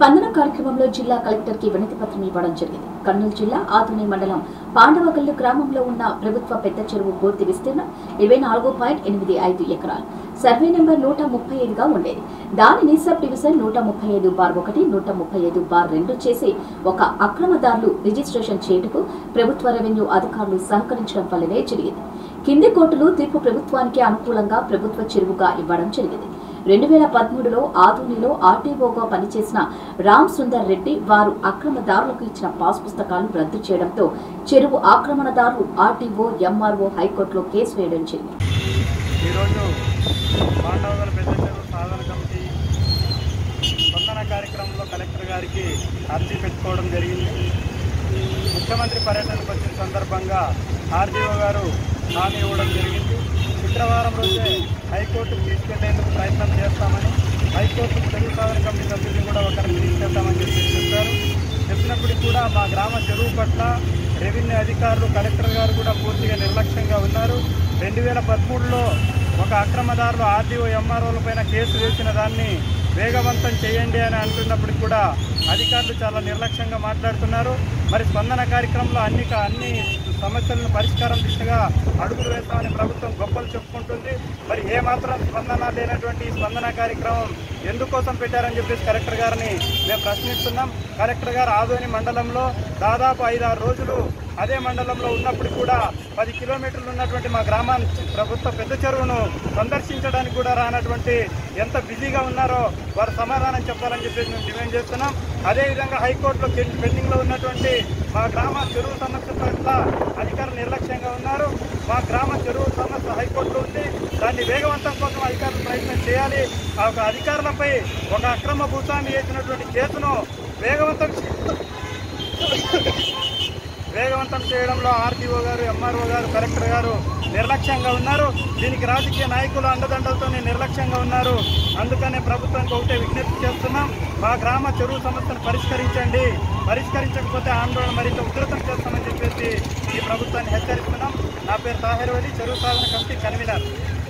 స్పందన కార్యక్రమంలో జిల్లా కలెక్టర్ కి వినతి పత్రం ఇవ్వడం జరిగింది కర్నూలు జిల్లా ఆతుని మండలం పాండవగల్లు గ్రామంలో ఉన్న ప్రభుత్వ పెద్ద చెరువు పూర్తి విస్తీర్ణం ఇరవై నాలుగు పాయింట్ ఎనిమిది ఐదు ఎకరాలు సర్వే నెంబర్ నూట ముప్పై ఐదుగా ఉండేది దానిని సబ్ డివిజన్ నూట ముప్పై ఐదు బార్ ఒకటి నూట ముప్పై ఐదు బార్ రెండు చేసి ఒక అక్రమదారులు రిజిస్ట్రేషన్ చేయుటకు ప్రభుత్వ రెవెన్యూ అధికారులు సహకరించడం వల్లనే జరిగింది కింది కోర్టులు తీర్పు ప్రభుత్వానికి అనుకూలంగా ప్రభుత్వ చెరువుగా ఇవ్వడం జరిగింది రెండు వేల పదమూడులో ఆదోనిలో ఆర్టీఓగా పనిచేసిన రామ్ సుందర్ రెడ్డి వారు అక్రమదారులకు ఇచ్చిన పాస్ పుస్తకాలు రద్దు చేయడంతో చెరువు ఆక్రమణదారులు ఆర్టీఓ ఎంఆర్ఓ హైకోర్టులో కేసు వేయడం జరిగింది ఈరోజు పాండవగల పెద్ద చెరువు సాధన కమిటీ స్పందన కార్యక్రమంలో కలెక్టర్ గారికి అర్జీ పెట్టుకోవడం జరిగింది ముఖ్యమంత్రి పర్యటనకు వచ్చిన సందర్భంగా ఆర్డీఓ గారు హామీ ఇవ్వడం జరిగింది శుక్రవారం రోజే హైకోర్టుకు తీసుకెళ్లేందుకు ప్రయత్నం చేస్తామని హైకోర్టు చెరువు సాధన కమిటీ సభ్యులు కూడా ఒకరిని తీసుకెళ్తామని చెప్పి చెప్పారు చెప్పినప్పటికీ కూడా మా గ్రామ చెరువు పట్ల రెవెన్యూ అధికారులు కలెక్టర్ గారు కూడా పూర్తిగా నిర్లక్ష్యంగా ఉన్నారు రెండు వేల పదమూడులో ఒక అక్రమదారులు ఆర్డీఓ ఎంఆర్ఓల పైన కేసు వేసిన దాన్ని వేగవంతం చేయండి అని అంటున్నప్పటికీ కూడా అధికారులు చాలా నిర్లక్ష్యంగా మాట్లాడుతున్నారు మరి స్పందన కార్యక్రమంలో అన్ని అన్ని సమస్యలను పరిష్కారం దిశగా అడుగులు వేస్తామని ప్రభుత్వం గొప్పలు చెప్పుకుంటుంది మరి ఏమాత్రం స్పందన లేనటువంటి ఈ స్పందన కార్యక్రమం ఎందుకోసం పెట్టారని చెప్పేసి కలెక్టర్ గారిని మేము ప్రశ్నిస్తున్నాం కలెక్టర్ గారు ఆదోని మండలంలో దాదాపు ఐదారు రోజులు అదే మండలంలో ఉన్నప్పుడు కూడా పది కిలోమీటర్లు ఉన్నటువంటి మా గ్రామాన్ని ప్రభుత్వ పెద్ద చెరువును సందర్శించడానికి కూడా రానటువంటి ఎంత బిజీగా ఉన్నారో వారు సమాధానం చెప్పాలని చెప్పేసి మేము డిమాండ్ చేస్తున్నాం అదేవిధంగా హైకోర్టులో పెన్- పెండింగ్లో ఉన్నటువంటి మా గ్రామ చెరువు సమస్య పట్ల అధికారులు నిర్లక్ష్యంగా ఉన్నారు మా గ్రామ చెరువు సమస్య హైకోర్టులో ఉంది దాన్ని వేగవంతం కోసం అధికారులు ప్రయత్నం చేయాలి ఆ ఒక అధికారులపై ఒక అక్రమ భూస్వామి వేసినటువంటి కేసును వేగవంతం వేగవంతం చేయడంలో ఆర్టీఓ గారు ఎంఆర్ఓ గారు కలెక్టర్ గారు నిర్లక్ష్యంగా ఉన్నారు దీనికి రాజకీయ నాయకులు అండదండలతోనే నిర్లక్ష్యంగా ఉన్నారు అందుకనే ప్రభుత్వానికి ఒకటే విజ్ఞప్తి చేస్తున్నాం మా గ్రామ చెరువు సమస్యను పరిష్కరించండి పరిష్కరించకపోతే ఆందోళన మరింత ఉధృతం చేస్తామని చెప్పేసి ఈ ప్రభుత్వాన్ని హెచ్చరిస్తున్నాం నా పేరు తాహిర్ వలి చెరువు సాధన కమిటీ కన్వీనర్